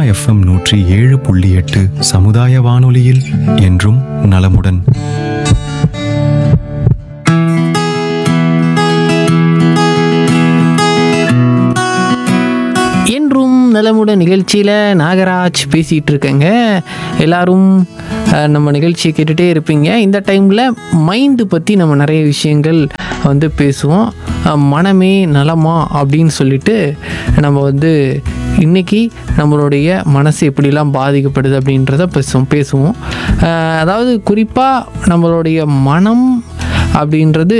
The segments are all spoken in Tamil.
எஃப்எம் நூற்றி ஏழு புள்ளி எட்டு சமுதாய வானொலியில் என்றும் நலமுடன் என்றும் நலமுடன் நிகழ்ச்சியில் நாகராஜ் பேசிகிட்டு இருக்கேங்க எல்லாரும் அஹ், நம்ம நிகழ்ச்சியை கேட்டுகிட்டே இருப்பீங்க இந்த டைமில் மைண்டு பற்றி நம்ம நிறைய விஷயங்கள் வந்து பேசுவோம் அஹ், மனமே நலமா அப்படின்னு சொல்லிட்டு நம்ம வந்து இன்னைக்கு நம்மளுடைய மனசு எப்படிலாம் பாதிக்கப்படுது அப்படின்றத பேசுவோம் பேசுவோம் அஹ், அதாவது குறிப்பாக நம்மளுடைய மனம் அப்படின்றது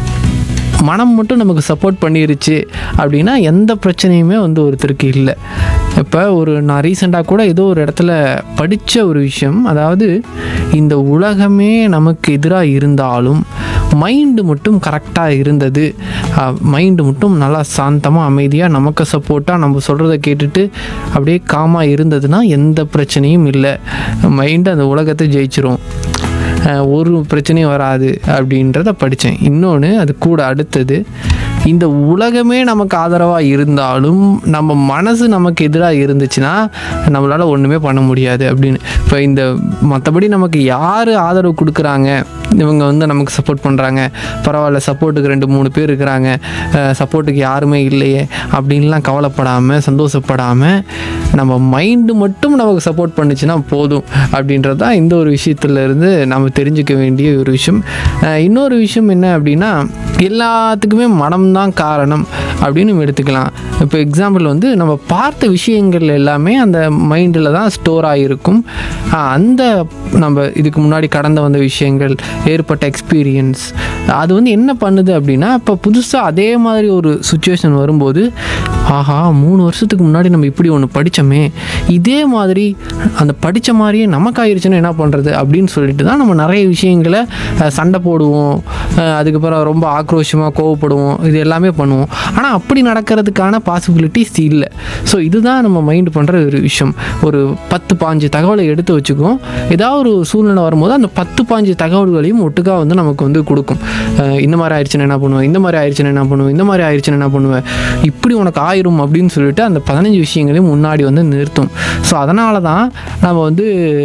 மனம் மட்டும் நமக்கு சப்போர்ட் பண்ணிருச்சு அப்படின்னா எந்த பிரச்சனையுமே வந்து ஒருத்தருக்கு இல்லை இப்போ ஒரு நான் ரீசெண்டாக கூட ஏதோ ஒரு இடத்துல படித்த ஒரு விஷயம் அதாவது இந்த உலகமே நமக்கு எதிராக இருந்தாலும் மைண்டு மட்டும் கரெக்டாக இருந்தது மைண்டு மட்டும் நல்லா சாந்தமாக அமைதியாக நமக்கு சப்போர்ட்டாக நம்ம சொல்கிறத கேட்டுட்டு அப்படியே காமாக இருந்ததுன்னா எந்த பிரச்சனையும் இல்லை மைண்டு அந்த உலகத்தை ஜெயிச்சிரும் அஹ் ஒரு பிரச்சனையும் வராது அப்படின்றத படித்தேன் இன்னொன்று அது கூட அடுத்தது இந்த உலகமே நமக்கு ஆதரவாக இருந்தாலும் நம்ம மனசு நமக்கு எதிராக இருந்துச்சுன்னா நம்மளால் ஒன்றுமே பண்ண முடியாது அப்படின்னு இப்போ இந்த மற்றபடி நமக்கு யார் ஆதரவு கொடுக்குறாங்க இவங்க வந்து நமக்கு சப்போர்ட் பண்ணுறாங்க பரவாயில்ல சப்போர்ட்டுக்கு ரெண்டு மூணு பேர் இருக்கிறாங்க சப்போர்ட்டுக்கு யாருமே இல்லையே அப்படின்லாம் கவலைப்படாமல் சந்தோஷப்படாமல் நம்ம மைண்டு மட்டும் நமக்கு சப்போர்ட் பண்ணுச்சுன்னா போதும் அப்படின்றது தான் இந்த ஒரு விஷயத்துல இருந்து நம்ம தெரிஞ்சுக்க வேண்டிய ஒரு விஷயம் அஹ் இன்னொரு விஷயம் என்ன அப்படின்னா எல்லாத்துக்குமே மனம்தான் காரணம் அப்படின்னு நம்ம எடுத்துக்கலாம் இப்போ எக்ஸாம்பிள் வந்து நம்ம பார்த்த விஷயங்கள் எல்லாமே அந்த மைண்டில் தான் ஸ்டோர் ஆகிருக்கும் அஹ் அந்த நம்ம இதுக்கு முன்னாடி கடந்து வந்த விஷயங்கள் ஏற்பட்ட எக்ஸ்பீரியன்ஸ் அது வந்து என்ன பண்ணுது அப்படின்னா இப்போ புதுசாக அதே மாதிரி ஒரு சுச்சுவேஷன் வரும்போது ஆஹா மூணு வருஷத்துக்கு முன்னாடி நம்ம இப்படி ஒன்று படித்தோமே இதே மாதிரி அந்த படித்த மாதிரியே நமக்கு ஆயிடுச்சுன்னா என்ன பண்ணுறது அப்படின்னு சொல்லிட்டு தான் நம்ம நிறைய விஷயங்களை அஹ், சண்டை போடுவோம் அஹ், அதுக்கப்புறம் ரொம்ப ஆக்ரோஷமாக கோவப்படுவோம் இது எல்லாமே பண்ணுவோம் ஆனால் அப்படி நடக்கிறதுக்கான பாசிபிலிட்டிஸ் இல்லை ஸோ இதுதான் நம்ம மைண்ட் பண்ணுற ஒரு விஷயம் ஒரு பத்து பாஞ்சு தகவலை எடுத்து வச்சுக்குவோம் ஏதாவது ஒரு சூழ்நிலை வரும்போது அந்த பத்து பாஞ்சு தகவல்களையும் ஒட்டுக்கா வந்து நமக்கு வந்து கொடுக்கும் அஹ், இந்த மாதிரி ஆயிடுச்சுன்னா என்ன பண்ணுவேன் இந்த மாதிரி ஆயிடுச்சுன்னா என்ன பண்ணுவேன் இந்த மாதிரி ஆயிடுச்சுன்னா என்ன பண்ணுவேன் இப்படி உனக்கு ஆயிரும் அப்படின்னு சொல்லிட்டு அந்த பதினஞ்சு விஷயங்களையும் முன்னாடி வந்து நிறுத்தும் ஸோ அதனால தான் நம்ம வந்து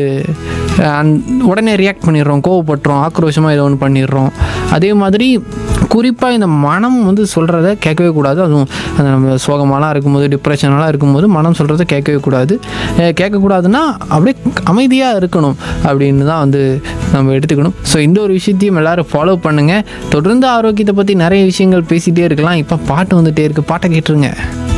அஹ், அந்- உடனே ரியாக்ட் பண்ணிடுறோம் கோவப்படுறோம் ஆக்ரோஷமாக ஏதோ ஒன்று பண்ணிடுறோம் அதே மாதிரி குறிப்பாக இந்த மனம் வந்து சொல்கிறத கேட்கவே கூடாது அதுவும் அந்த நம்ம சோகமாலாம் இருக்கும்போது டிப்ரெஷனெலாம் இருக்கும்போது மனம் சொல்கிறத கேட்கவே கூடாது அஹ் கேட்கக்கூடாதுன்னா அப்படியே அமைதியாக இருக்கணும் அப்படின்னு தான் வந்து நம்ம எடுத்துக்கணும் ஸோ இந்த ஒரு விஷயத்தையும் எல்லோரும் ஃபாலோ பண்ணுங்கள் தொடர்ந்து ஆரோக்கியத்தை பற்றி நிறைய விஷயங்கள் பேசிகிட்டே இருக்கலாம் இப்போ பாட்டு வந்துகிட்டே இருக்குது பாட்டை கேட்டுருங்க